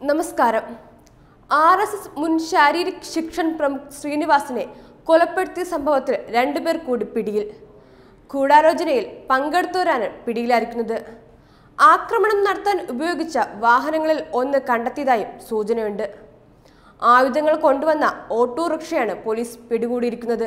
നമസ്കാരം R S S മുൻ ശാരീരിക് ശിക്ഷൺ പ്രമുഖ് ശ്രീനിവാസിനെ കൊലപ്പെടുത്തിയ സംഭവത്തിൽ രണ്ടുപേർ കൂടി പിടിയിൽ ഗൂഢാലോചനയിൽ പങ്കെടുത്തവരാണ് പിടിയിലായിരിക്കുന്നത് ആക്രമണം നടത്താൻ ഉപയോഗിച്ച വാഹനങ്ങളിൽ ഒന്ന് കണ്ടെത്തിയതായും സൂചനയുണ്ട് ആയുധങ്ങൾ കൊണ്ടുവന്ന ഓട്ടോറിക്ഷയാണ് പോലീസ് പിടികൂടിയിരിക്കുന്നത്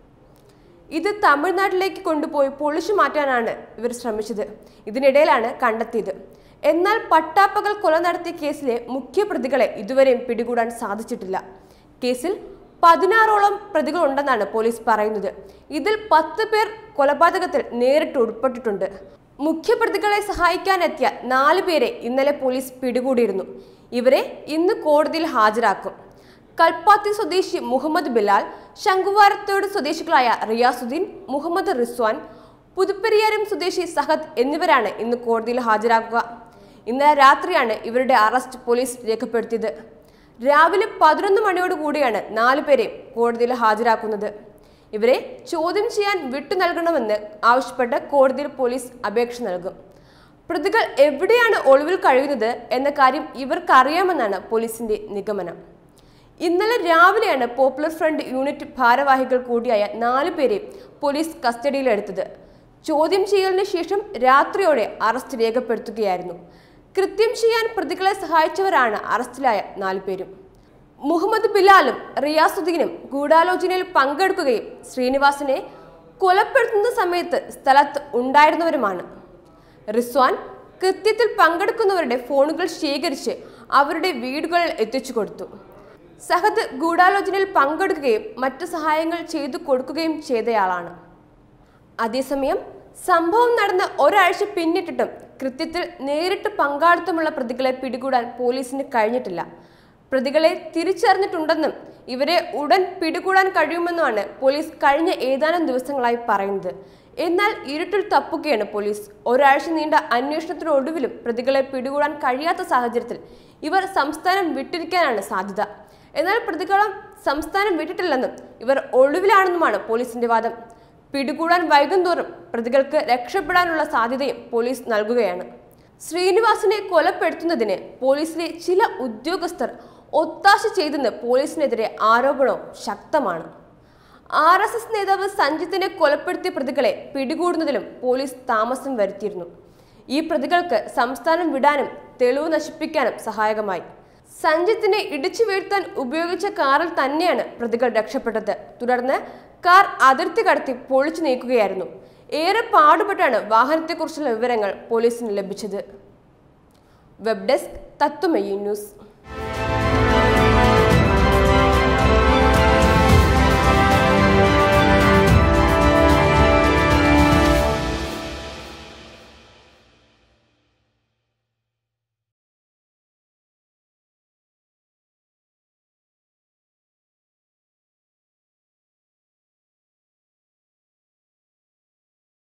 ഇത് തമിഴ്നാട്ടിലേക്ക് കൊണ്ടുപോയി പൊളിച്ചു മാറ്റാനാണ് ഇവർ ശ്രമിച്ചത് ഇതിനിടയിലാണ് കണ്ടെത്തിയത് എന്നാൽ പട്ടാപ്പകൽ കൊല നടത്തിയ കേസിലെ മുഖ്യപ്രതികളെ ഇതുവരെയും പിടികൂടാൻ സാധിച്ചിട്ടില്ല കേസിൽ പതിനാറോളം പ്രതികളുണ്ടെന്നാണ് പോലീസ് പറയുന്നത് ഇതിൽ പത്ത് പേർ കൊലപാതകത്തിൽ നേരിട്ട് ഉൾപ്പെട്ടിട്ടുണ്ട് മുഖ്യപ്രതികളെ സഹായിക്കാനെത്തിയ നാല് പേരെ ഇന്നലെ പോലീസ് പിടികൂടിയിരുന്നു ഇവരെ ഇന്ന് കോടതിയിൽ ഹാജരാക്കും കൽപ്പാത്തി സ്വദേശി മുഹമ്മദ് ബിലാൽ ശംഖുവാരത്തോട് സ്വദേശികളായ റിയാസുദ്ദീൻ മുഹമ്മദ് റിസ്വാൻ പുതുപ്പെരിയാരം സ്വദേശി സഹദ് എന്നിവരാണ് ഇന്ന് കോടതിയിൽ ഹാജരാക്കുക ഇന്നലെ രാത്രിയാണ് ഇവരുടെ അറസ്റ്റ് പോലീസ് രേഖപ്പെടുത്തിയത് രാവിലെ പതിനൊന്ന് മണിയോട് കൂടിയാണ് നാലുപേരെ കോടതിയിൽ ഹാജരാക്കുന്നത് ഇവരെ ചോദ്യം ചെയ്യാൻ വിട്ടു നൽകണമെന്ന് ആവശ്യപ്പെട്ട് കോടതിയിൽ പോലീസ് അപേക്ഷ നൽകും പ്രതികൾ എവിടെയാണ് ഒളിവിൽ കഴിയുന്നത് എന്ന കാര്യം ഇവർക്കറിയാമെന്നാണ് പോലീസിന്റെ നിഗമനം ഇന്നലെ രാവിലെയാണ് പോപ്പുലർ ഫ്രണ്ട് യൂണിറ്റ് ഭാരവാഹികൾ കൂടിയായ നാല് പേരെ പോലീസ് കസ്റ്റഡിയിലെടുത്തത് ചോദ്യം ചെയ്യലിന് ശേഷം രാത്രിയോടെ അറസ്റ്റ് രേഖപ്പെടുത്തുകയായിരുന്നു കൃത്യം ചെയ്യാൻ പ്രതികളെ സഹായിച്ചവരാണ് അറസ്റ്റിലായ നാലു പേരും മുഹമ്മദ് ബിലാലും റിയാസുദ്ദീനും ഗൂഢാലോചനയിൽ പങ്കെടുക്കുകയും ശ്രീനിവാസനെ കൊലപ്പെടുത്തുന്ന സമയത്ത് സ്ഥലത്ത് ഉണ്ടായിരുന്നവരുമാണ് റിസ്വാൻ കൃത്യത്തിൽ പങ്കെടുക്കുന്നവരുടെ ഫോണുകൾ ശേഖരിച്ച് അവരുടെ വീടുകളിൽ എത്തിച്ചു കൊടുത്തു സഹദ് ഗൂഢാലോചനയിൽ പങ്കെടുക്കുകയും മറ്റു സഹായങ്ങൾ ചെയ്തു കൊടുക്കുകയും ചെയ്തയാളാണ് അതേസമയം സംഭവം നടന്ന് ഒരാഴ്ച പിന്നിട്ടിട്ടും കൃത്യത്തിൽ നേരിട്ട് പങ്കാളിത്തമുള്ള പ്രതികളെ പിടികൂടാൻ പോലീസിന് കഴിഞ്ഞിട്ടില്ല പ്രതികളെ തിരിച്ചറിഞ്ഞിട്ടുണ്ടെന്നും ഇവരെ ഉടൻ പിടികൂടാൻ കഴിയുമെന്നുമാണ് പോലീസ് കഴിഞ്ഞ ഏതാനും ദിവസങ്ങളായി പറയുന്നത് എന്നാൽ ഇരുട്ടിൽ തപ്പുകയാണ് പോലീസ് ഒരാഴ്ച നീണ്ട അന്വേഷണത്തിനൊടുവിലും പ്രതികളെ പിടികൂടാൻ കഴിയാത്ത സാഹചര്യത്തിൽ ഇവർ സംസ്ഥാനം വിട്ടിരിക്കാനാണ് സാധ്യത എന്നാൽ പ്രതികളും സംസ്ഥാനം വിട്ടിട്ടില്ലെന്നും ഇവർ ഒളിവിലാണെന്നുമാണ് പോലീസിന്റെ വാദം പിടികൂടാൻ വൈകും തോറും പ്രതികൾക്ക് രക്ഷപ്പെടാനുള്ള സാധ്യതയും പോലീസ് നൽകുകയാണ് ശ്രീനിവാസിനെ കൊലപ്പെടുത്തുന്നതിന് പോലീസിലെ ചില ഉദ്യോഗസ്ഥർ ഒത്താശ ചെയ്തെന്ന് പോലീസിനെതിരെ ആരോപണവും ശക്തമാണ് ആർ എസ് എസ് നേതാവ് സഞ്ജിത്തിനെ കൊലപ്പെടുത്തിയ പ്രതികളെ പിടികൂടുന്നതിലും പോലീസ് താമസം വരുത്തിയിരുന്നു ഈ പ്രതികൾക്ക് സംസ്ഥാനം വിടാനും തെളിവ് നശിപ്പിക്കാനും സഹായകമായി സഞ്ജിത്തിനെ ഇടിച്ചു വീഴ്ത്താൻ ഉപയോഗിച്ച കാറിൽ തന്നെയാണ് പ്രതികൾ രക്ഷപ്പെട്ടത് തുടർന്ന് കാർ അതിർത്തി കടത്തി പൊളിച്ചു നീക്കുകയായിരുന്നു ഏറെ പാടുപെട്ടാണ് വാഹനത്തെക്കുറിച്ചുള്ള വിവരങ്ങൾ പോലീസിന് ലഭിച്ചത് വെബ് ഡെസ്ക് തത്വമയി ന്യൂസ്